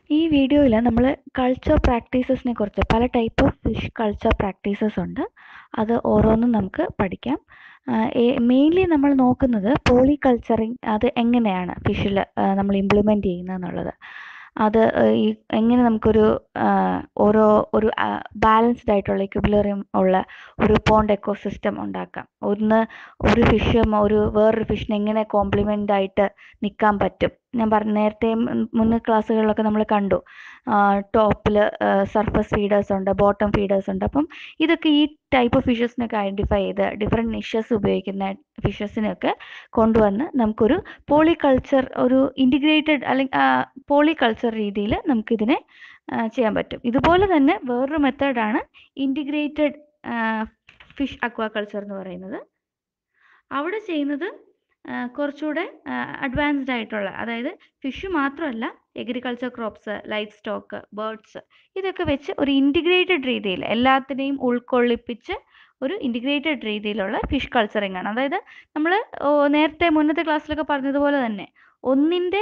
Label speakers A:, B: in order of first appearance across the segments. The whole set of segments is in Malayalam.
A: ഈ വീഡിയോയിൽ നമ്മൾ കൾച്ചർ പ്രാക്ടീസസിനെ കുറിച്ച് പല type of fish culture practices ഉണ്ട് അത് ഓരോന്നും നമുക്ക് പഠിക്കാം മെയിൻലി നമ്മൾ നോക്കുന്നത് പോളി കൾച്ചറിങ് അത് എങ്ങനെയാണ് ഫിഷിൽ നമ്മൾ ഇംപ്ലിമെൻറ്റ് ചെയ്യുന്നതെന്നുള്ളത് അത് ഈ എങ്ങനെ നമുക്കൊരു ഓരോ ഒരു ബാലൻസ്ഡ് ആയിട്ടുള്ള ഇക്വിലിബ്രിയം ഉള്ള ഒരു പോണ്ട് എക്കോസിസ്റ്റം ഉണ്ടാക്കാം ഒന്ന് ഒരു ഫിഷും ഒരു വേറൊരു ഫിഷിന് എങ്ങനെ കോംപ്ലിമെൻ്റ് ആയിട്ട് നിൽക്കാൻ പറ്റും ഞാൻ പറഞ്ഞ നേരത്തെ മുൻ ക്ലാസ്സുകളിലൊക്കെ നമ്മൾ കണ്ടു ടോപ്പിൽ സർഫസ് ഫീഡേഴ്സ് ഉണ്ട് ബോട്ടം ഫീഡേഴ്സ് ഉണ്ട് അപ്പം ഇതൊക്കെ ഈ ടൈപ്പ് ഓഫ് ഫിഷസിനൊക്കെ ഐഡൻറ്റിഫൈ ചെയ്ത് ഡിഫറെൻറ്റ് നിഷസ് ഉപയോഗിക്കുന്ന ഫിഷസിനെയൊക്കെ കൊണ്ടുവന്ന് നമുക്കൊരു പോളികൾച്ചർ ഒരു ഇൻറ്റിഗ്രേറ്റഡ് അല്ലെങ്കിൽ പോളികൾച്ചർ രീതിയിൽ നമുക്കിതിനെ ചെയ്യാൻ പറ്റും ഇതുപോലെ തന്നെ വേറൊരു മെത്തേഡാണ് ഇൻറ്റിഗ്രേറ്റഡ് ഫിഷ് അക്വാകൾച്ചർ എന്ന് പറയുന്നത് അവിടെ ചെയ്യുന്നത് കുറച്ചുകൂടെ അഡ്വാൻസ്ഡ് ആയിട്ടുള്ള അതായത് ഫിഷ് മാത്രമല്ല agriculture crops livestock birds ഇതൊക്കെ വെച്ച് ഒരു ഇൻറ്റിഗ്രേറ്റഡ് രീതിയിൽ എല്ലാത്തിനെയും ഉൾക്കൊള്ളിപ്പിച്ച് ഒരു ഇൻറ്റിഗ്രേറ്റഡ് രീതിയിലുള്ള ഫിഷ് കൾച്ചറിങ് ആണ് അതായത് നമ്മൾ നേരത്തെ മുന്നത്തെ ക്ലാസ്സിലൊക്കെ പറഞ്ഞതുപോലെ തന്നെ ഒന്നിൻ്റെ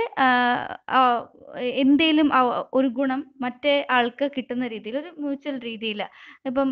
A: എന്തേലും ഒരു ഗുണം മറ്റേ ആൾക്ക് കിട്ടുന്ന രീതിയിൽ ഒരു മ്യൂച്വൽ രീതിയിൽ ഇപ്പം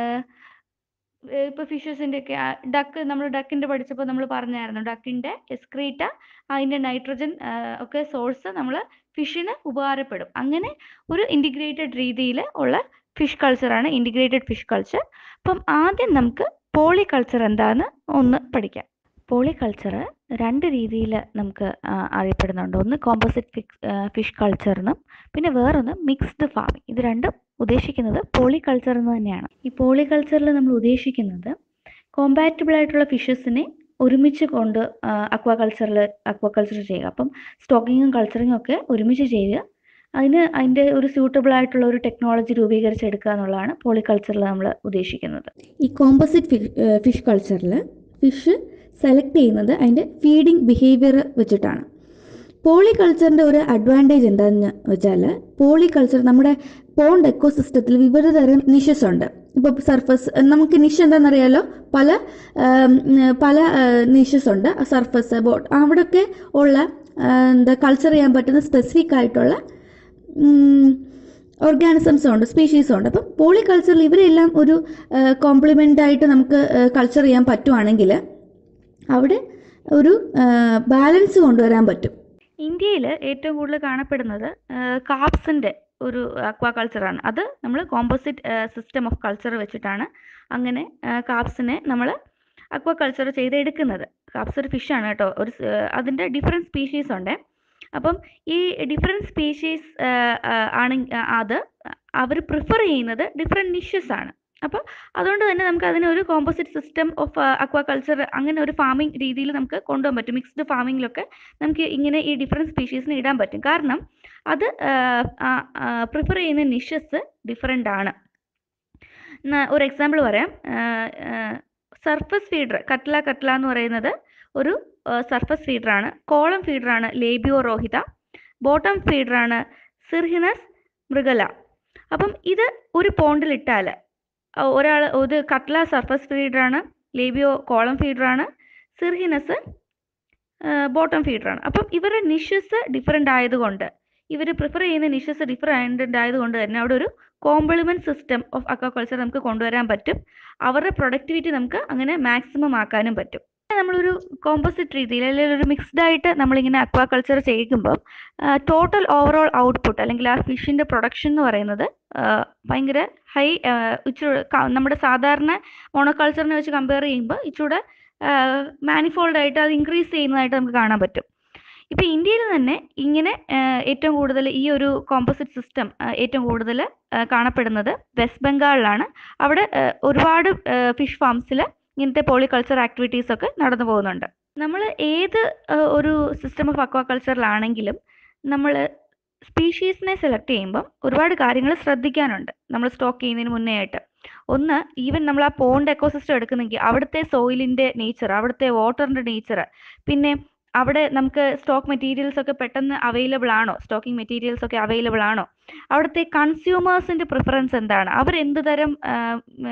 A: ഇപ്പോൾ ഫിഷസിൻ്റെ ഒക്കെ ഡക്ക് നമ്മൾ ഡക്കിൻ്റെ പഠിച്ചപ്പോൾ നമ്മൾ പറഞ്ഞായിരുന്നു ഡക്കിൻ്റെ എസ്ക്രീറ്റ അതിൻ്റെ നൈട്രജൻ ഒക്കെ സോഴ്സ് നമ്മൾ ഫിഷിന് ഉപകാരപ്പെടും അങ്ങനെ ഒരു ഇൻറ്റിഗ്രേറ്റഡ് രീതിയിൽ ഉള്ള ഫിഷ് കൾച്ചറാണ് ഇൻറ്റിഗ്രേറ്റഡ് ഫിഷ് കൾച്ചർ അപ്പം ആദ്യം നമുക്ക് പോളി കൾച്ചർ എന്താണെന്ന് ഒന്ന് പഠിക്കാം പോളി കൾച്ചർ രണ്ട് രീതിയിൽ നമുക്ക് അറിയപ്പെടുന്നുണ്ട് ഒന്ന് കോമ്പോസിറ്റ് ഫിഷ് കൾച്ചർ എന്നും പിന്നെ വേറൊന്ന് മിക്സ്ഡ് ഫാമിംഗ് ഇത് രണ്ടും ഉദ്ദേശിക്കുന്നത് പോളി കൾച്ചർ എന്ന് തന്നെയാണ് ഈ പോളി കൾച്ചറിൽ നമ്മൾ ഉദ്ദേശിക്കുന്നത് കോമ്പാറ്റബിൾ ആയിട്ടുള്ള ഫിഷസിനെ ഒരുമിച്ച് കൊണ്ട് അക്വാകൾച്ചറിൽ അക്വാകൾച്ചർ ചെയ്യുക അപ്പം സ്റ്റോക്കിങ്ങും കൾച്ചറിങ്ങും ഒക്കെ ഒരുമിച്ച് ചെയ്യുക അതിന് അതിൻ്റെ ഒരു സ്യൂട്ടബിൾ ആയിട്ടുള്ള ഒരു ടെക്നോളജി രൂപീകരിച്ചെടുക്കുക എന്നുള്ളതാണ് പോളികൾച്ചറിൽ നമ്മൾ ഉദ്ദേശിക്കുന്നത്
B: ഈ കോമ്പോസിറ്റ് ഫിഷ് കൾച്ചറിൽ ഫിഷ് സെലക്ട് ചെയ്യുന്നത് അതിൻ്റെ ഫീഡിങ് ബിഹേവിയർ വെച്ചിട്ടാണ് പോളി കൾച്ചറിൻ്റെ ഒരു അഡ്വാൻറ്റേജ് എന്താണെന്ന് വെച്ചാൽ പോളി കൾച്ചർ നമ്മുടെ പോണ്ട് എക്കോസിസ്റ്റത്തിൽ വിവിധ തരം നിഷസ് ഉണ്ട് ഇപ്പോൾ സർഫസ് നമുക്ക് നിഷ് എന്താണെന്നറിയാലോ പല പല നിഷസ് ഉണ്ട് സർഫസ് ബോട്ട് അവിടെയൊക്കെ ഉള്ള എന്താ കൾച്ചർ ചെയ്യാൻ പറ്റുന്ന സ്പെസിഫിക് ആയിട്ടുള്ള ഓർഗാനിസംസും ഉണ്ട് സ്പീഷീസും ഉണ്ട് അപ്പം പോളി കൾച്ചറിൽ ഇവരെല്ലാം ഒരു കോംപ്ലിമെൻ്റ് ആയിട്ട് നമുക്ക് കൾച്ചർ ചെയ്യാൻ പറ്റുവാണെങ്കിൽ അവിടെ ഒരു ബാലൻസ് കൊണ്ടുവരാൻ പറ്റും
A: ഇന്ത്യയിൽ ഏറ്റവും കൂടുതൽ കാണപ്പെടുന്നത് കാപ്സിൻ്റെ ഒരു അക്വാകൾച്ചറാണ് അത് നമ്മൾ കോമ്പോസിറ്റ് സിസ്റ്റം ഓഫ് കൾച്ചർ വെച്ചിട്ടാണ് അങ്ങനെ കാപ്സിനെ നമ്മൾ അക്വാകൾച്ചർ ചെയ്തെടുക്കുന്നത് കാപ്സ് ഒരു ഫിഷാണ് കേട്ടോ ഒരു അതിൻ്റെ ഡിഫറെൻറ്റ് സ്പീഷീസ് ഉണ്ട് അപ്പം ഈ ഡിഫറെൻറ്റ് സ്പീഷീസ് ആണ് അത് അവർ പ്രിഫർ ചെയ്യുന്നത് ഡിഫറെൻറ്റ് നിഷസ് ആണ് അപ്പോൾ അതുകൊണ്ട് തന്നെ നമുക്ക് അതിനെ ഒരു കോമ്പോസിറ്റ് സിസ്റ്റം ഓഫ് അക്വാകൾച്ചർ അങ്ങനെ ഒരു ഫാമിംഗ് രീതിയിൽ നമുക്ക് കൊണ്ടുപോകാൻ പറ്റും മിക്സ്ഡ് ഫാമിങ്ങിലൊക്കെ നമുക്ക് ഇങ്ങനെ ഈ ഡിഫറെൻറ്റ് സ്പീഷീസിനെ ഇടാൻ പറ്റും കാരണം അത് പ്രിഫർ ചെയ്യുന്ന നിഷസ് ഡിഫറെൻ്റ് ആണ് ഒരു എക്സാമ്പിൾ പറയാം സർഫസ് ഫീഡർ കട്ട്ല കട്ട്ല എന്ന് പറയുന്നത് ഒരു സർഫസ് ഫീഡറാണ് കോളം ഫീഡറാണ് ലേബിയോ റോഹിത ബോട്ടം ഫീഡറാണ് സിർഹിനസ് മൃഗല അപ്പം ഇത് ഒരു പോണ്ടിലിട്ടാൽ ഒരാൾ ഒരു കട്ട്ല സർഫസ് ഫീഡറാണ് ലേബിയോ കോളം ഫീഡറാണ് സിർഹിനസ് ബോട്ടം ഫീഡറാണ് അപ്പം ഇവരുടെ നിഷസ് ഡിഫറെൻ്റ് ആയതുകൊണ്ട് ഇവർ പ്രിഫർ ചെയ്യുന്ന നിഷസ് ഡിഫറെൻ്റ് ആയതുകൊണ്ട് തന്നെ അവിടെ ഒരു കോംപ്ലിമെൻറ്റ് സിസ്റ്റം ഓഫ് അക്വാകൾച്ചർ നമുക്ക് കൊണ്ടുവരാൻ പറ്റും അവരുടെ പ്രൊഡക്ടിവിറ്റി നമുക്ക് അങ്ങനെ മാക്സിമം ആക്കാനും പറ്റും നമ്മളൊരു കോമ്പോസിറ്റ് രീതിയിൽ അല്ലെങ്കിൽ ഒരു മിക്സ്ഡ് ആയിട്ട് നമ്മളിങ്ങനെ അക്വാകൾച്ചർ ചെയ്യുമ്പം ടോട്ടൽ ഓവറോൾ ഔട്ട്പുട്ട് അല്ലെങ്കിൽ ആ ഫിഷിൻ്റെ പ്രൊഡക്ഷൻ എന്ന് പറയുന്നത് ഭയങ്കര ഹൈ ഇച്ചിരി നമ്മുടെ സാധാരണ മോണോകൾച്ചറിനെ വെച്ച് കമ്പയർ ചെയ്യുമ്പോൾ ഇച്ചിരൂടെ മാനിഫോൾഡ് ആയിട്ട് അത് ഇൻക്രീസ് ചെയ്യുന്നതായിട്ട് നമുക്ക് കാണാൻ പറ്റും ഇപ്പോൾ ഇന്ത്യയിൽ തന്നെ ഇങ്ങനെ ഏറ്റവും കൂടുതൽ ഈ ഒരു കോമ്പോസിറ്റ് സിസ്റ്റം ഏറ്റവും കൂടുതൽ കാണപ്പെടുന്നത് വെസ്റ്റ് ബംഗാളിലാണ് അവിടെ ഒരുപാട് ഫിഷ് ഫാംസിൽ ഇങ്ങനത്തെ പോളികൾച്ചർ ആക്ടിവിറ്റീസ് ഒക്കെ നടന്നു പോകുന്നുണ്ട് നമ്മൾ ഏത് ഒരു സിസ്റ്റം ഓഫ് അക്വാകൾച്ചറിലാണെങ്കിലും നമ്മൾ സ്പീഷീസിനെ സെലക്ട് ചെയ്യുമ്പം ഒരുപാട് കാര്യങ്ങൾ ശ്രദ്ധിക്കാനുണ്ട് നമ്മൾ സ്റ്റോക്ക് ചെയ്യുന്നതിന് മുന്നേ ആയിട്ട് ഒന്ന് ഈവൻ നമ്മൾ ആ പോണ്ട് എക്കോസിസ്റ്റം എടുക്കുന്നെങ്കിൽ അവിടുത്തെ സോയിലിൻ്റെ നേച്ചർ അവിടുത്തെ വാട്ടറിൻ്റെ നേച്ചർ പിന്നെ അവിടെ നമുക്ക് സ്റ്റോക്ക് മെറ്റീരിയൽസ് ഒക്കെ പെട്ടെന്ന് അവൈലബിൾ ആണോ സ്റ്റോക്കിംഗ് മെറ്റീരിയൽസ് ഒക്കെ അവൈലബിൾ ആണോ അവിടുത്തെ കൺസ്യൂമേഴ്സിൻ്റെ പ്രിഫറൻസ് എന്താണ് അവർ എന്ത് തരം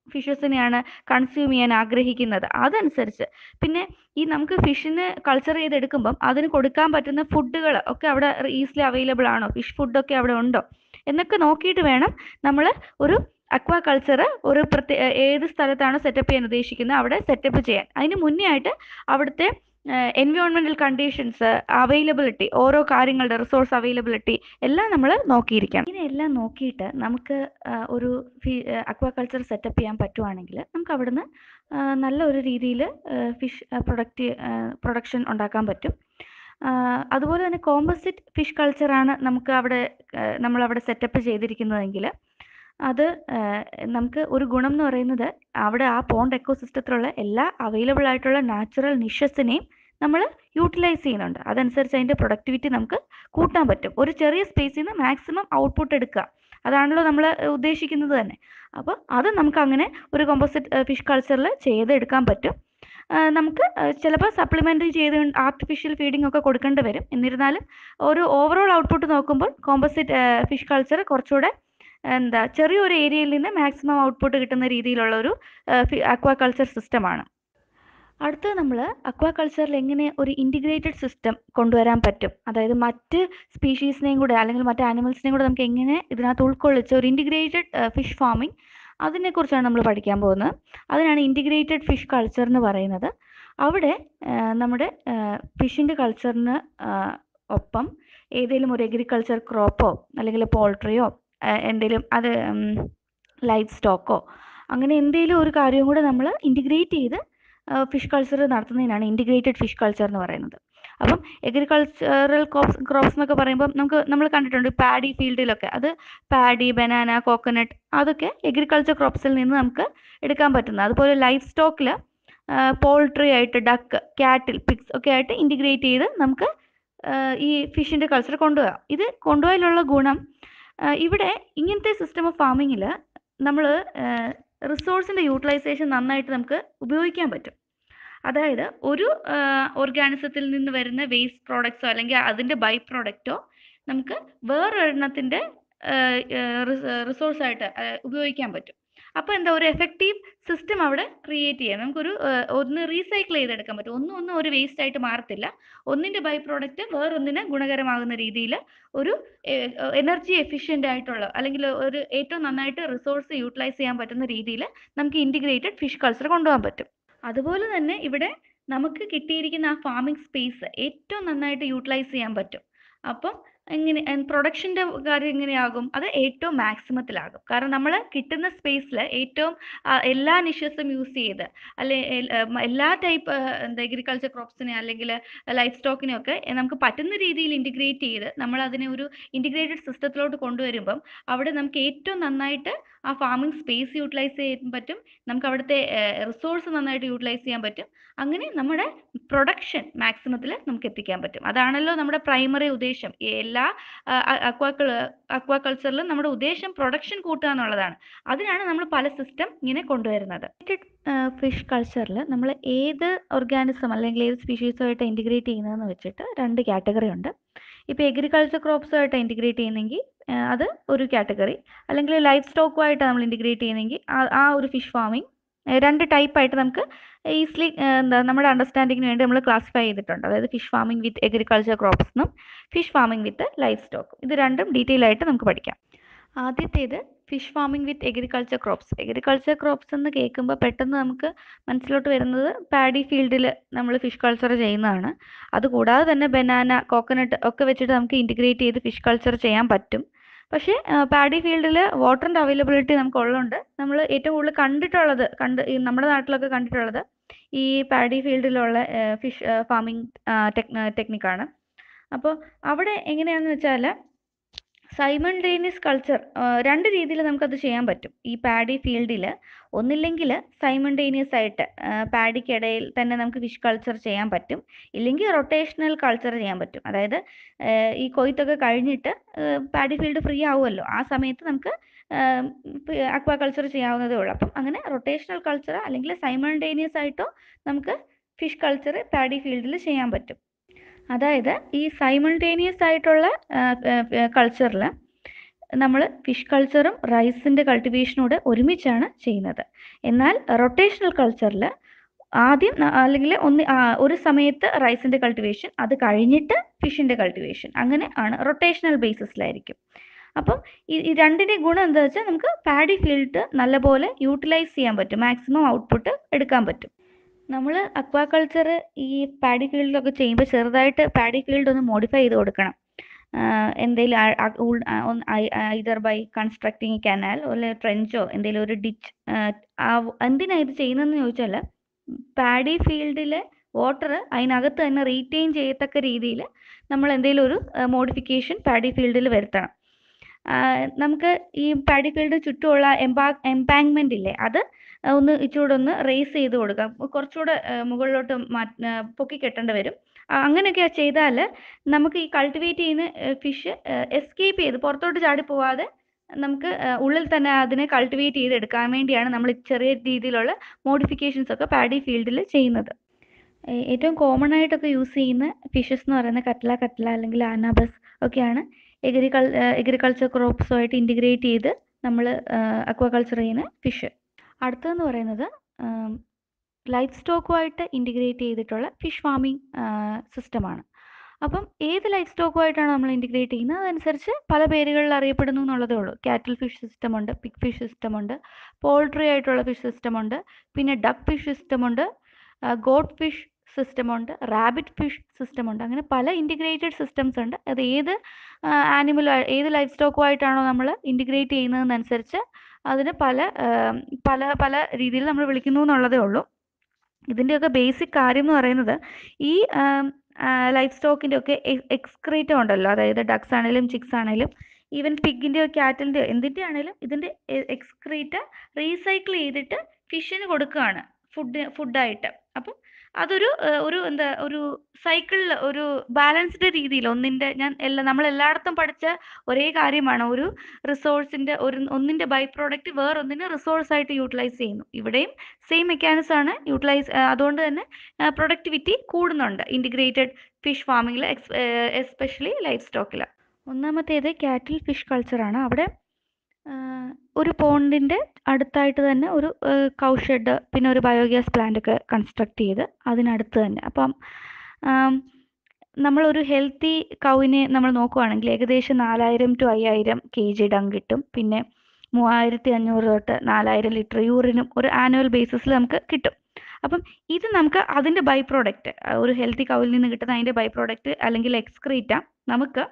A: ഫിഷസിനെയാണ് കൺസ്യൂം ചെയ്യാൻ ആഗ്രഹിക്കുന്നത് അതനുസരിച്ച് പിന്നെ ഈ നമുക്ക് ഫിഷിന് കൾച്ചർ ചെയ്തെടുക്കുമ്പം അതിന് കൊടുക്കാൻ പറ്റുന്ന ഫുഡുകൾ ഒക്കെ അവിടെ ഈസിലി അവൈലബിൾ ആണോ ഫിഷ് ഫുഡൊക്കെ അവിടെ ഉണ്ടോ എന്നൊക്കെ നോക്കിയിട്ട് വേണം നമ്മൾ ഒരു അക്വാ കൾച്ചർ ഒരു പ്രത്യേ ഏത് സ്ഥലത്താണോ സെറ്റപ്പ് ചെയ്യാൻ ഉദ്ദേശിക്കുന്നത് അവിടെ സെറ്റപ്പ് ചെയ്യാൻ അതിന് മുന്നേ ആയിട്ട് അവിടുത്തെ എൻവയോൺമെൻറ്റൽ കണ്ടീഷൻസ് അവൈലബിലിറ്റി ഓരോ കാര്യങ്ങളുടെ റിസോഴ്സ് അവൈലബിലിറ്റി എല്ലാം നമ്മൾ നോക്കിയിരിക്കണം ഇതിനെല്ലാം നോക്കിയിട്ട് നമുക്ക് ആ, ഒരു അക്വാ കൾച്ചർ സെറ്റപ്പ് ചെയ്യാൻ പറ്റുവാണെങ്കിൽ നമുക്ക് അവിടുന്ന് ആ, നല്ല ഒരു രീതിയിൽ ഫിഷ് പ്രൊഡക്റ്റ് പ്രൊഡക്ഷൻ ഉണ്ടാക്കാൻ പറ്റും ആ, അതുപോലെ തന്നെ കോമ്പസിറ്റ് ഫിഷ് കൾച്ചറാണ് നമുക്ക് അവിടെ ആ, നമ്മളവിടെ സെറ്റപ്പ് ചെയ്തിരിക്കുന്നതെങ്കിൽ അത് ആ, നമുക്ക് ഒരു ഗുണം എന്ന് പറയുന്നത് അവിടെ ആ പോണ്ട് എക്കോസിസ്റ്റത്തിലുള്ള എല്ലാ അവൈലബിൾ ആയിട്ടുള്ള നാച്ചുറൽ നിഷസിനെയും നമ്മൾ യൂട്ടിലൈസ് ചെയ്യുന്നുണ്ട് അതനുസരിച്ച് അതിൻ്റെ പ്രൊഡക്ടിവിറ്റി നമുക്ക് കൂട്ടാൻ പറ്റും ഒരു ചെറിയ സ്പേസിൽ നിന്ന് മാക്സിമം ഔട്ട്പുട്ട് എടുക്കുക അതാണല്ലോ നമ്മൾ ഉദ്ദേശിക്കുന്നത് തന്നെ അപ്പോൾ അത് നമുക്ക് അങ്ങനെ ഒരു കോമ്പോസിറ്റ് ഫിഷ് കൾച്ചറിൽ ചെയ്തെടുക്കാൻ പറ്റും ആ, നമുക്ക് ചിലപ്പോൾ സപ്ലിമെൻ്റ് ചെയ്ത് ആർട്ടിഫിഷ്യൽ ഫീഡിംഗ് ഒക്കെ കൊടുക്കേണ്ടി വരും എന്നിരുന്നാലും ഒരു ഓവറോൾ ഔട്ട്പുട്ട് നോക്കുമ്പോൾ കോമ്പോസിറ്റ് ഫിഷ് കൾച്ചർ കുറച്ചുകൂടെ എന്താ ചെറിയൊരു ഏരിയയിൽ നിന്ന് മാക്സിമം ഔട്ട്പുട്ട് കിട്ടുന്ന രീതിയിലുള്ള ഒരു അക്വാ കൾച്ചർ സിസ്റ്റമാണ് അടുത്തത് നമ്മൾ അക്വാ കൾച്ചറിൽ എങ്ങനെ ഒരു ഇൻറ്റിഗ്രേറ്റഡ് സിസ്റ്റം കൊണ്ടുവരാൻ പറ്റും അതായത് മറ്റ് സ്പീഷീസിനെയും കൂടെ അല്ലെങ്കിൽ മറ്റ് ആനിമൽസിനെയും കൂടെ നമുക്ക് എങ്ങനെ ഇതിനകത്ത് ഉൾക്കൊള്ളിച്ച് ഒരു ഇൻറ്റിഗ്രേറ്റഡ് ഫിഷ് ഫാമിംഗ് അതിനെക്കുറിച്ചാണ് നമ്മൾ പഠിക്കാൻ പോകുന്നത് അതിനാണ് ഇൻറ്റിഗ്രേറ്റഡ് ഫിഷ് കൾച്ചർ എന്ന് പറയുന്നത് അവിടെ ആ, നമ്മുടെ ഫിഷിൻ്റെ കൾച്ചറിന് ഒപ്പം ഏതെങ്കിലും ഒരു എഗ്രികൾച്ചർ ക്രോപ്പോ അല്ലെങ്കിൽ പോൾട്രിയോ എന്തെങ്കിലും അത് ലൈഫ് സ്റ്റോക്കോ അങ്ങനെ എന്തെങ്കിലും ഒരു കാര്യവും കൂടെ നമ്മൾ ഇൻറ്റിഗ്രേറ്റ് ചെയ്ത് ഫിഷ് കൾച്ചർ നടത്തുന്നതിനാണ് ഇൻറ്റിഗ്രേറ്റഡ് ഫിഷ് കൾച്ചർ എന്ന് പറയുന്നത് അപ്പം എഗ്രികൾച്ചറൽ ക്രോപ്സ് ക്രോപ്സ് എന്നൊക്കെ പറയുമ്പോൾ നമുക്ക് നമ്മൾ കണ്ടിട്ടുണ്ട് പാഡി ഫീൽഡിലൊക്കെ അത് പാഡി ബനാന കോക്കനട്ട് അതൊക്കെ എഗ്രികൾച്ചർ ക്രോപ്സിൽ നിന്ന് നമുക്ക് എടുക്കാൻ പറ്റുന്നത് അതുപോലെ ലൈഫ് സ്റ്റോക്കിൽ പോൾട്രി ആയിട്ട് ഡക്ക് ക്യാറ്റിൽ പിഗ്സ് ഒക്കെ ആയിട്ട് ഇൻറ്റിഗ്രേറ്റ് ചെയ്ത് നമുക്ക് ആ, ഈ ഫിഷിൻ്റെ കൾച്ചർ കൊണ്ടുപോകാം ഇത് കൊണ്ടുപോയാലുള്ള ഗുണം ആ, ഇവിടെ ഇങ്ങനത്തെ സിസ്റ്റം ഓഫ് ഫാമിങ്ങിൽ നമ്മൾ റിസോഴ്സിൻ്റെ യൂട്ടിലൈസേഷൻ നന്നായിട്ട് നമുക്ക് ഉപയോഗിക്കാൻ പറ്റും അതായത് ഒരു ഓർഗാനിസത്തിൽ നിന്ന് വരുന്ന വേസ്റ്റ് പ്രോഡക്ട്സോ അല്ലെങ്കിൽ അതിൻ്റെ ബൈ പ്രോഡക്റ്റോ നമുക്ക് വേറൊരെണ്ണത്തിൻ്റെ റിസോഴ്സായിട്ട് ഉപയോഗിക്കാൻ പറ്റും അപ്പോൾ എന്താ ഒരു എഫക്റ്റീവ് സിസ്റ്റം അവിടെ ക്രിയേറ്റ് ചെയ്യാം നമുക്കൊരു ആ, ഒന്ന് റീസൈക്കിൾ ചെയ്തെടുക്കാൻ പറ്റും ഒന്നും ഒന്നും ഒരു വേസ്റ്റ് ആയിട്ട് മാറത്തില്ല ഒന്നിൻ്റെ ബൈ പ്രോഡക്റ്റ് വേറൊന്നിന് ഗുണകരമാകുന്ന രീതിയിൽ ഒരു എനർജി എഫിഷ്യൻ്റ് ആയിട്ടുള്ള അല്ലെങ്കിൽ ഒരു ഏറ്റവും നന്നായിട്ട് റിസോഴ്സ് യൂട്ടിലൈസ് ചെയ്യാൻ പറ്റുന്ന രീതിയിൽ നമുക്ക് ഇൻറ്റിഗ്രേറ്റഡ് ഫിഷ് കൾച്ചർ കൊണ്ടുപോകാൻ പറ്റും അതുപോലെ തന്നെ ഇവിടെ നമുക്ക് കിട്ടിയിരിക്കുന്ന ആ ഫാമിംഗ് സ്പേസ് ഏറ്റവും നന്നായിട്ട് യൂട്ടിലൈസ് ചെയ്യാൻ പറ്റും അപ്പം എങ്ങനെ പ്രൊഡക്ഷൻ്റെ കാര്യം എങ്ങനെയാകും അത് ഏറ്റവും മാക്സിമത്തിലാകും കാരണം നമ്മൾ കിട്ടുന്ന സ്പേസിൽ ഏറ്റവും ആ, എല്ലാ നിഷസും യൂസ് ചെയ്ത് അല്ലെ എൽ- ഉം, എല്ലാ ടൈപ്പ് എന്താ അഗ്രികൾച്ചർ ക്രോപ്സിനെ അല്ലെങ്കിൽ ലൈഫ് സ്റ്റോക്കിനെ ഒക്കെ നമുക്ക് പറ്റുന്ന രീതിയിൽ ഇൻറ്റിഗ്രേറ്റ് ചെയ്ത് നമ്മൾ അതിനെ ഒരു ഇൻറ്റിഗ്രേറ്റഡ് സിസ്റ്റത്തിലോട്ട് കൊണ്ടുവരുമ്പം അവിടെ നമുക്ക് ഏറ്റവും നന്നായിട്ട് ആ ഫാമിംഗ് സ്പേസ് യൂട്ടിലൈസ് ചെയ്യാൻ പറ്റും നമുക്ക് അവിടുത്തെ റിസോഴ്സ് നന്നായിട്ട് യൂട്ടിലൈസ് ചെയ്യാൻ പറ്റും അങ്ങനെ നമ്മുടെ പ്രൊഡക്ഷൻ മാക്സിമത്തിൽ നമുക്ക് എത്തിക്കാൻ പറ്റും അതാണല്ലോ നമ്മുടെ പ്രൈമറി ഉദ്ദേശം ഈ എല്ലാ അക്വാക്കൾ അക്വാകൾച്ചറിലും നമ്മുടെ ഉദ്ദേശം പ്രൊഡക്ഷൻ കൂട്ടുക എന്നുള്ളതാണ് അതിനാണ് നമ്മൾ പല സിസ്റ്റം ഇങ്ങനെ കൊണ്ടുവരുന്നത് ഫിഷ് കൾച്ചറിൽ നമ്മൾ ഏത് ഓർഗാനിസം അല്ലെങ്കിൽ ഏത് സ്പീഷീസുമായിട്ട് ഇൻറ്റിഗ്രേറ്റ് ചെയ്യുന്നതെന്ന് വെച്ചിട്ട് രണ്ട് കാറ്റഗറി ഉണ്ട് ഇപ്പോൾ എഗ്രികൾച്ചർ ക്രോപ്സുമായിട്ട് ഇൻറ്റിഗ്രേറ്റ് ചെയ്യുന്നെങ്കിൽ ആ, അത് ഒരു കാറ്റഗറി അല്ലെങ്കിൽ ലൈഫ് സ്റ്റോക്കുമായിട്ട് നമ്മൾ ഇൻറ്റിഗ്രേറ്റ് ചെയ്യുന്നെങ്കിൽ ആ- ആ ഒരു ഫിഷ് ഫാമിംഗ് രണ്ട് ടൈപ്പായിട്ട് നമുക്ക് ഈസിലി എന്താ നമ്മുടെ അണ്ടർസ്റ്റാൻഡിങ്ങിന് വേണ്ടി നമ്മൾ ക്ലാസിഫൈ ചെയ്തിട്ടുണ്ട് അതായത് fish farming with agriculture crops എന്നും fish farming with livestock ഇത് രണ്ടും ഡീറ്റെയിൽ ആയിട്ട് നമുക്ക് പഠിക്കാം ആദ്യത്തേത് fish farming with agriculture crops agriculture crops എന്ന് കേൾക്കുമ്പോൾ പെട്ടെന്ന് നമുക്ക് മനസ്സിലോട്ട് വരുന്നത് പാഡി ഫീൽഡിൽ നമ്മൾ ഫിഷ് കൾച്ചർ ചെയ്യുന്നതാണ് അതുകൂടാതെ തന്നെ ബനാന കോക്കനട്ട് ഒക്കെ വെച്ചിട്ട് നമുക്ക് ഇൻറ്റിഗ്രേറ്റ് ചെയ്ത് ഫിഷ് കൾച്ചർ ചെയ്യാൻ പറ്റും പക്ഷേ പാഡി ഫീൽഡിൽ വാട്ടറിൻ്റെ അവൈലബിലിറ്റി നമുക്ക് ഉള്ളതുകൊണ്ട് നമ്മൾ ഏറ്റവും കൂടുതൽ കണ്ടിട്ടുള്ളത് കണ്ട് ഈ നമ്മുടെ നാട്ടിലൊക്കെ കണ്ടിട്ടുള്ളത് ഈ പാഡി ഫീൽഡിലുള്ള ഫിഷ് ഫാമിംഗ് ടെക്നിക്കാണ് അപ്പോൾ അവിടെ എങ്ങനെയാണെന്ന് വെച്ചാൽ സൈമൾട്ടേനിയസ് കൾച്ചർ രണ്ട് രീതിയിൽ നമുക്കത് ചെയ്യാൻ പറ്റും ഈ പാഡി ഫീൽഡിൽ ഒന്നില്ലെങ്കിൽ സൈമൾട്ടേനിയസ് ആയിട്ട് പാഡിക്കിടയിൽ തന്നെ നമുക്ക് ഫിഷ് കൾച്ചർ ചെയ്യാൻ പറ്റും ഇല്ലെങ്കിൽ റൊട്ടേഷണൽ കൾച്ചർ ചെയ്യാൻ പറ്റും അതായത് ആഹ് ഈ കൊയ്ത്തൊക്കെ കഴിഞ്ഞിട്ട് പാഡി ഫീൽഡ് ഫ്രീ ആവുമല്ലോ ആ സമയത്ത് നമുക്ക് അക്വാ കൾച്ചർ ചെയ്യാവുന്നതേ ഉള്ളൂ അപ്പം അങ്ങനെ റൊട്ടേഷണൽ കൾച്ചർ അല്ലെങ്കിൽ സൈമൾട്ടേനിയസ് ആയിട്ടോ നമുക്ക് ഫിഷ് കൾച്ചർ പാഡി ഫീൽഡിൽ ചെയ്യാൻ പറ്റും അതായത് ഈ സൈമൾട്ടേനിയസ് ആയിട്ടുള്ള കൾച്ചറിൽ നമ്മൾ ഫിഷ് കൾച്ചറും റൈസിൻ്റെ കൾട്ടിവേഷനൂടെ ഒരുമിച്ചാണ് ചെയ്യുന്നത് എന്നാൽ റൊട്ടേഷണൽ കൾച്ചറിൽ ആദ്യം ന- അല്ലെങ്കിൽ ഒന്ന് ആ, ഒരു സമയത്ത് റൈസിൻ്റെ കൾട്ടിവേഷൻ അത് കഴിഞ്ഞിട്ട് ഫിഷിൻ്റെ കൾട്ടിവേഷൻ അങ്ങനെ ആണ് റൊട്ടേഷണൽ ബേസിസിലായിരിക്കും അപ്പം ഈ ഈ രണ്ടിൻ്റെ ഗുണം എന്താ വെച്ചാൽ നമുക്ക് പാഡി ഫീൽഡ് നല്ലപോലെ യൂട്ടിലൈസ് ചെയ്യാൻ പറ്റും മാക്സിമം ഔട്ട്പുട്ട് എടുക്കാൻ പറ്റും നമ്മൾ അക്വാകൾച്ചർ ഈ പാഡി ഫീൽഡിലൊക്കെ ചെയ്യുമ്പോൾ ചെറുതായിട്ട് പാഡി ഫീൽഡ് ഒന്ന് മോഡിഫൈ ചെയ്ത് കൊടുക്കണം എന്തെങ്കിലും ഇതർ ബൈ കൺസ്ട്രക്ടിങ് കനാൽ അല്ലെങ്കിൽ ട്രെഞ്ചോ എന്തെങ്കിലും ഒരു ഡിച്ച് എന്തിനാ ഇത് ചെയ്യുന്നതെന്ന് ചോദിച്ചാൽ പാഡി ഫീൽഡിലെ വാട്ടർ അതിനകത്ത് തന്നെ റീറ്റെയിൻ ചെയ്യത്തക്ക രീതിയിൽ നമ്മൾ എന്തെങ്കിലും ഒരു മോഡിഫിക്കേഷൻ പാഡി ഫീൽഡിൽ വരുത്തണം ആ, നമുക്ക് ഈ പാഡി ഫീൽഡ് ചുറ്റുമുള്ള എംപാ എംപാങ്മെൻ്റ് ഇല്ലേ അത് ഒന്ന് ഇച്ചിരൂടെ ഒന്ന് റേസ് ചെയ്ത് കൊടുക്കാം കുറച്ചുകൂടെ ആ, മുകളിലോട്ട് മാ- ആ, പൊക്കി കെട്ടേണ്ടി വരും ആ, അങ്ങനെയൊക്കെ ചെയ്താൽ നമുക്ക് ഈ കൾട്ടിവേറ്റ് ചെയ്യുന്ന ഫിഷ് എസ്കേപ്പ് ചെയ്ത് പുറത്തോട്ട് ചാടി പോവാതെ നമുക്ക് ആ, ഉള്ളിൽ തന്നെ അതിനെ കൾട്ടിവേറ്റ് ചെയ്ത് എടുക്കാൻ വേണ്ടിയാണ് നമ്മൾ ഈ ചെറിയ രീതിയിലുള്ള മോഡിഫിക്കേഷൻസ് ഒക്കെ പാഡി ഫീൽഡിൽ ചെയ്യുന്നത് ഏ- ഏറ്റവും കോമൺ ആയിട്ടൊക്കെ യൂസ് ചെയ്യുന്ന ഫിഷസ് എന്ന് പറയുന്നത് കട്ട്ല കട്ട്ല അല്ലെങ്കിൽ ആനാബസ് ഒക്കെയാണ് എഗ്രികൾ എഗ്രികൾച്ചർ ക്രോപ്സുമായിട്ട് ഇൻറ്റിഗ്രേറ്റ് ചെയ്ത് നമ്മൾ അക്വാകൾച്ചർ ചെയ്യുന്ന ഫിഷ് അടുത്തതെന്ന് പറയുന്നത് ലൈഫ് സ്റ്റോക്കുമായിട്ട് ഇൻറ്റിഗ്രേറ്റ് ചെയ്തിട്ടുള്ള ഫിഷ് ഫാമിംഗ് സിസ്റ്റമാണ് അപ്പം ഏത് ലൈഫ് സ്റ്റോക്കുമായിട്ടാണ് നമ്മൾ ഇൻറ്റിഗ്രേറ്റ് ചെയ്യുന്നത് അതനുസരിച്ച് പല പേരുകളിൽ അറിയപ്പെടുന്നു എന്നുള്ളതേ ഉള്ളൂ കാറ്റിൽ ഫിഷ് സിസ്റ്റം ഉണ്ട് പിഗ് ഫിഷ് സിസ്റ്റം ഉണ്ട് പോൾട്രി ആയിട്ടുള്ള ഫിഷ് സിസ്റ്റം ഉണ്ട് പിന്നെ ഡക്ക് ഫിഷ് സിസ്റ്റം ഉണ്ട് ഗോഡ് ഫിഷ് സിസ്റ്റം ഉണ്ട് റാബിറ്റ് ഫിഷ് സിസ്റ്റം ഉണ്ട് അങ്ങനെ പല ഇൻറ്റിഗ്രേറ്റഡ് സിസ്റ്റംസ് ഉണ്ട് അത് ഏത് ആനിമൽ ഏത് ലൈഫ് സ്റ്റോക്കുമായിട്ടാണോ നമ്മൾ ഇൻറ്റിഗ്രേറ്റ് ചെയ്യുന്നതെന്നനുസരിച്ച് അതിന് പല ആ, പല പല രീതിയിൽ നമ്മൾ വിളിക്കുന്നു എന്നുള്ളതേ ഉള്ളൂ ഇതിൻ്റെയൊക്കെ ബേസിക് കാര്യം എന്ന് പറയുന്നത് ഈ ലൈഫ് സ്റ്റോക്കിൻ്റെ ഒക്കെ എക്സ്ക്രീറ്റം ഉണ്ടല്ലോ അതായത് ഡക്സ് ആണെങ്കിലും ചിക്സ് ആണെങ്കിലും ഈവൻ പിഗിൻ്റെയോ ക്യാറ്റിൻ്റെയോ എന്തിൻ്റെ ആണെങ്കിലും ഇതിൻ്റെ എക്സ്ക്രീറ്റ റീസൈക്കിൾ ചെയ്തിട്ട് ഫിഷിന് കൊടുക്കുകയാണ് ഫുഡ് ഫുഡായിട്ട് അപ്പം അതൊരു ആ, ഒരു എന്താ ഒരു സൈക്കിളിൽ ഒരു ബാലൻസ്ഡ് രീതിയിൽ ഒന്നിൻ്റെ ഞാൻ എല്ലാ നമ്മൾ എല്ലായിടത്തും പഠിച്ച ഒരേ കാര്യമാണ് ഒരു റിസോഴ്സിൻ്റെ ഒരു ഒന്നിൻ്റെ ബൈ പ്രോഡക്റ്റ് വേറൊന്നിനെ റിസോഴ്സ് ആയിട്ട് യൂട്ടിലൈസ് ചെയ്യുന്നു ഇവിടെയും സെയിം മെക്കാനിസം ആണ് യൂട്ടിലൈസ് അതുകൊണ്ട് തന്നെ പ്രൊഡക്ടിവിറ്റി കൂടുന്നുണ്ട് ഇൻറ്റിഗ്രേറ്റഡ് ഫിഷ് ഫാമിങ്ങിൽ എസ്പെഷ്യലി ലൈഫ് സ്റ്റോക്കിൽ ഒന്നാമത്തേത് കാറ്റിൽ ഫിഷ് കൾച്ചറാണ് അവിടെ ആ, ഒരു പോണ്ടിൻ്റെ അടുത്തായിട്ട് തന്നെ ഒരു കൗ ഷെഡ് പിന്നെ ഒരു ബയോഗ്യാസ് പ്ലാന്റ് ഒക്കെ കൺസ്ട്രക്ട് ചെയ്ത് അതിനടുത്ത് തന്നെ അപ്പം ആം, നമ്മളൊരു ഹെൽത്തി കൗവിനെ നമ്മൾ നോക്കുവാണെങ്കിൽ ഏകദേശം നാലായിരം ടു അയ്യായിരം കെ ജി ഡം കിട്ടും പിന്നെ മൂവായിരത്തി അഞ്ഞൂറ് തൊട്ട് നാലായിരം ലിറ്റർ യൂറിനും ഒരു ആനുവൽ ബേസിസിൽ നമുക്ക് കിട്ടും അപ്പം ഇത് നമുക്ക് അതിൻ്റെ ബൈ പ്രോഡക്റ്റ് ഒരു ഹെൽത്തി കൗവിൽ നിന്ന് കിട്ടുന്ന അതിൻ്റെ ബൈ പ്രോഡക്റ്റ് അല്ലെങ്കിൽ എക്സ്ക്രീറ്റ നമുക്ക്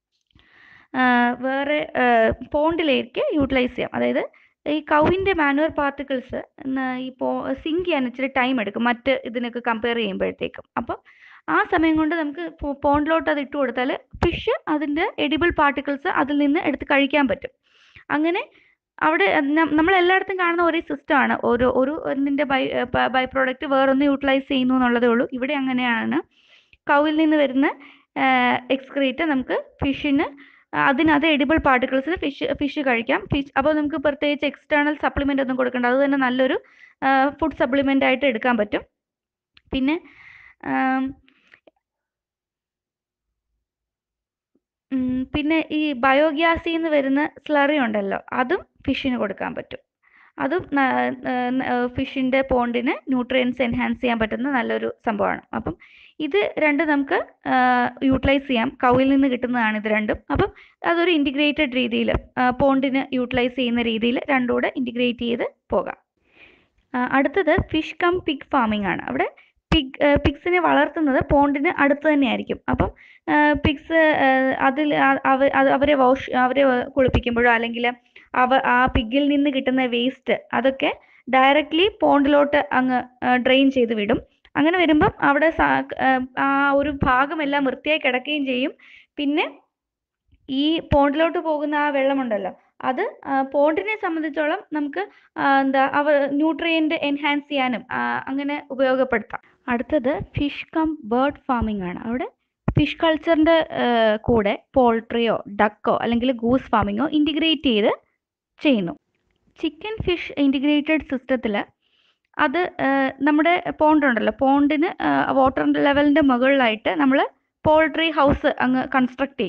A: ആ, വേറെ പോണ്ടിലേക്ക് യൂട്ടിലൈസ് ചെയ്യാം അതായത് ഈ കൗവിൻ്റെ മാനുവർ പാർട്ടിക്കിൾസ് ഈ പോ സിങ്ക് ചെയ്യാൻ ഇച്ചിരി ടൈം എടുക്കും മറ്റ് ഇതിനൊക്കെ കമ്പയർ ചെയ്യുമ്പോഴത്തേക്കും അപ്പം ആ സമയം കൊണ്ട് നമുക്ക് പോണ്ടിലോട്ട് അത് ഇട്ട് കൊടുത്താൽ ഫിഷ് അതിൻ്റെ എഡിബിൾ പാർട്ടിക്കിൾസ് അതിൽ നിന്ന് എടുത്ത് കഴിക്കാൻ പറ്റും അങ്ങനെ അവിടെ ന- നമ്മൾ എല്ലായിടത്തും കാണുന്ന ഒരേ സിസ്റ്റമാണ് ഓരോ ഒരു ഒന്നിൻ്റെ ബൈ ബൈ പ്രോഡക്റ്റ് വേറൊന്ന് യൂട്ടിലൈസ് ചെയ്യുന്നു എന്നുള്ളതേ ഉള്ളൂ ഇവിടെ അങ്ങനെയാണ് കൗവിൽ നിന്ന് വരുന്ന എക്സ്ക്രീറ്റ് നമുക്ക് ഫിഷിന് അതിനത് എഡിബിൾ പാർട്ടിക്കിൾസിന് ഫിഷ് ഫിഷ് കഴിക്കാം ഫിഷ് അപ്പോൾ നമുക്ക് പ്രത്യേകിച്ച് എക്സ്റ്റേണൽ സപ്ലിമെൻ്റ് ഒന്നും കൊടുക്കേണ്ട അത് തന്നെ നല്ലൊരു ഫുഡ് സപ്ലിമെൻ്റ് ആയിട്ട് എടുക്കാൻ പറ്റും പിന്നെ ആം, ഉം, പിന്നെ ഈ ബയോഗ്യാസിൽ നിന്ന് വരുന്ന സ്ലറി ഉണ്ടല്ലോ അതും ഫിഷിന് കൊടുക്കാൻ പറ്റും അതും ഫിഷിൻ്റെ പോണ്ടിന് ന്യൂട്രിയൻസ് എൻഹാൻസ് ചെയ്യാൻ പറ്റുന്ന നല്ലൊരു സംഭവമാണ് അപ്പം ഇത് രണ്ടും നമുക്ക് യൂട്ടിലൈസ് ചെയ്യാം കൗയിൽ നിന്ന് കിട്ടുന്നതാണ് ഇത് രണ്ടും അപ്പം അതൊരു ഇൻറ്റിഗ്രേറ്റഡ് രീതിയിൽ പോണ്ടിന് യൂട്ടിലൈസ് ചെയ്യുന്ന രീതിയിൽ രണ്ടും കൂടെ ഇൻറ്റിഗ്രേറ്റ് ചെയ്ത് പോകാം ആ, അടുത്തത് ഫിഷ് കം പിഗ് ഫാമിംഗ് ആണ് അവിടെ പിഗ് പിഗ്സിനെ വളർത്തുന്നത് പോണ്ടിന് അടുത്ത് തന്നെയായിരിക്കും അപ്പം പിഗ്സ് അതിൽ ആ- അവ- അത് അവരെ വാഷ് അവരെ കുളിപ്പിക്കുമ്പോഴോ അല്ലെങ്കിൽ അവ ആ പിഗിൽ നിന്ന് കിട്ടുന്ന വേസ്റ്റ് അതൊക്കെ ഡയറക്റ്റ്ലി പോണ്ടിലോട്ട് അങ്ങ് ഡ്രെയിൻ ചെയ്ത് വിടും അങ്ങനെ വരുമ്പം അവിടെ സാ- ആ, ആ ഒരു ഭാഗമെല്ലാം വൃത്തിയായി കിടക്കുകയും ചെയ്യും പിന്നെ ഈ പോണ്ടിലോട്ട് പോകുന്ന ആ വെള്ളമുണ്ടല്ലോ അത് ആ, പോണ്ടിനെ സംബന്ധിച്ചോളം നമുക്ക് ആ, എന്താ അവ ന്യൂട്രിയൻ്റ് എൻഹാൻസ് ചെയ്യാനും ആ, അങ്ങനെ ഉപയോഗപ്പെടുത്താം അടുത്തത് ഫിഷ് കം ബേർഡ് ഫാമിംഗ് ആണ് അവിടെ ഫിഷ് കൾച്ചറിൻ്റെ കൂടെ പോൾട്രിയോ ഡക്കോ അല്ലെങ്കിൽ ഗൂസ് ഫാമിങ്ങോ ഇൻറ്റിഗ്രേറ്റ് ചെയ്ത് ചെയ്യുന്നു ചിക്കൻ ഫിഷ് ഇൻറ്റിഗ്രേറ്റഡ് സിസ്റ്റത്തിൽ അത് ആ, നമ്മുടെ പോണ്ട് ഉണ്ടല്ലോ പോണ്ടിന് വാട്ടർ ലെവലിൻ്റെ മുകളിലായിട്ട് നമ്മൾ പോൾട്രി ഹൗസ് അങ്ങ് കൺസ്ട്രക്ട് ചെയ്യും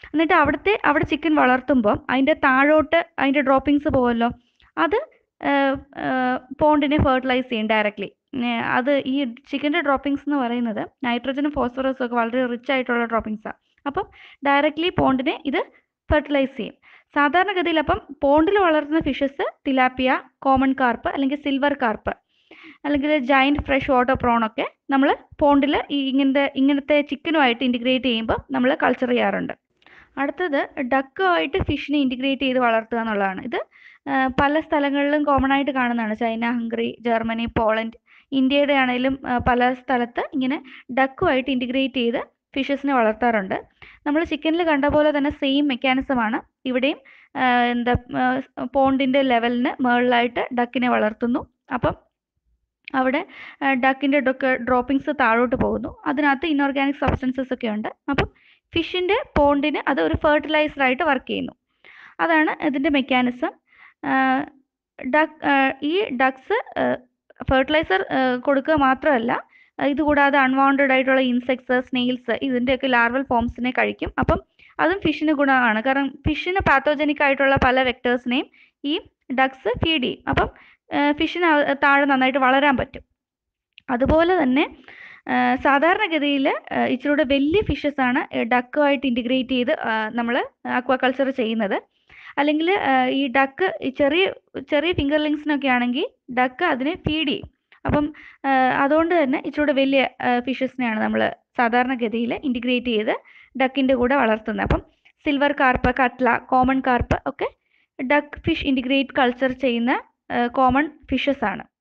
A: എന്നിട്ട് അവിടുത്തെ അവിടെ ചിക്കൻ വളർത്തുമ്പോൾ അതിൻ്റെ താഴോട്ട് അതിൻ്റെ ഡ്രോപ്പിങ്സ് പോകുമല്ലോ അത് പോണ്ടിനെ ഫെർട്ടിലൈസ് ചെയ്യും ഡയറക്റ്റ്ലി അത് ഈ ചിക്കൻ്റെ ഡ്രോപ്പിങ്സ് എന്ന് പറയുന്നത് നൈട്രജനും ഫോസ്ഫറസും ഒക്കെ വളരെ റിച്ച് ആയിട്ടുള്ള ഡ്രോപ്പിങ്സാണ് അപ്പം ഡയറക്റ്റ്ലി പോണ്ടിനെ ഇത് ഫെർട്ടിലൈസ് ചെയ്യും സാധാരണഗതിയിൽ അപ്പം പോണ്ടിൽ വളർത്തുന്ന ഫിഷസ് തിലാപ്പിയ കോമൺ കാർപ്പ് അല്ലെങ്കിൽ സിൽവർ കാർപ്പ് അല്ലെങ്കിൽ ജൈൻറ്റ് ഫ്രഷ് വാട്ടർ പ്രോണൊക്കെ നമ്മൾ പോണ്ടിൽ ഈ ഇങ്ങനത്തെ ഇങ്ങനത്തെ ചിക്കനുമായിട്ട് ഇൻറ്റിഗ്രേറ്റ് ചെയ്യുമ്പോൾ നമ്മൾ കൾച്ചർ ചെയ്യാറുണ്ട് അടുത്തത് ഡക്കുമായിട്ട് ഫിഷിനെ ഇൻറ്റിഗ്രേറ്റ് ചെയ്ത് വളർത്തുക എന്നുള്ളതാണ് ഇത് ആ, പല സ്ഥലങ്ങളിലും കോമൺ ആയിട്ട് കാണുന്നതാണ് ചൈന ഹംഗറി ജർമ്മനി പോളണ്ട് ഇന്ത്യയുടെ ആണെങ്കിലും ആ, പല സ്ഥലത്ത് ഇങ്ങനെ ഡക്കുമായിട്ട് ഇൻറ്റിഗ്രേറ്റ് ചെയ്ത് ഫിഷസിനെ വളർത്താറുണ്ട് നമ്മൾ ചിക്കനിൽ കണ്ട പോലെ തന്നെ സെയിം മെക്കാനിസമാണ് ഇവിടെയും ആ, എന്താ പോണ്ടിൻ്റെ ലെവലിന് മുകളിലായിട്ട് ഡക്കിനെ വളർത്തുന്നു അപ്പം അവിടെ ഡക്കിൻ്റെ ഡൊക്കെ ഡ്രോപ്പിങ്സ് താഴോട്ട് പോകുന്നു അതിനകത്ത് ഇൻഓർഗാനിക് സബ്സ്റ്റൻസസ് ഒക്കെ ഉണ്ട് അപ്പം ഫിഷിൻ്റെ പോണ്ടിന് അത് ഒരു ഫെർട്ടിലൈസറായിട്ട് വർക്ക് ചെയ്യുന്നു അതാണ് ഇതിൻ്റെ മെക്കാനിസം ഡക്ക് ഈ ഡക്സ് ഫെർട്ടിലൈസർ കൊടുക്കുക മാത്രമല്ല ഇതുകൂടാതെ അൺവാണ്ടഡ് ആയിട്ടുള്ള ഇൻസെക്ട്സ് സ്നെയിൽസ് ഇതിൻ്റെയൊക്കെ ലാർവൽ ഫോംസിനെ കഴിക്കും അപ്പം അതും ഫിഷിന് ഗുണമാണ് കാരണം ഫിഷിന് പാത്തോജനിക് ആയിട്ടുള്ള പല വെക്ടേഴ്സിനെയും ഈ ഡക്സ് ഫീഡ് ചെയ്യും അപ്പം ഫിഷിന് താഴെ നന്നായിട്ട് വളരാൻ പറ്റും അതുപോലെ തന്നെ ആ, സാധാരണഗതിയിൽ ഇച്ചിരി കൂടെ വലിയ ഫിഷസ് ആണ് ഡക്കുമായിട്ട് ഇൻറ്റിഗ്രേറ്റ് ചെയ്ത് നമ്മൾ അക്വാകൾച്ചർ ചെയ്യുന്നത് അല്ലെങ്കിൽ ഈ ഡക്ക് ചെറിയ ചെറിയ ഫിംഗർലിങ്സിനൊക്കെ ആണെങ്കിൽ ഡക്ക് അതിനെ ഫീഡ് ചെയ്യും അപ്പം ആ, അതുകൊണ്ട് തന്നെ ഇച്ചിരി കൂടെ വലിയ ഫിഷസിനെയാണ് നമ്മൾ സാധാരണഗതിയിൽ ഇൻറ്റിഗ്രേറ്റ് ചെയ്ത് ഡക്കിൻ്റെ കൂടെ വളർത്തുന്നത് അപ്പം silver carp catla common carp ഒക്കെ ഡക്ക് ഫിഷ് ഇൻറ്റിഗ്രേറ്റ് കൾച്ചർ ചെയ്യുന്ന കോമൺ ഫിഷസ് ആണ്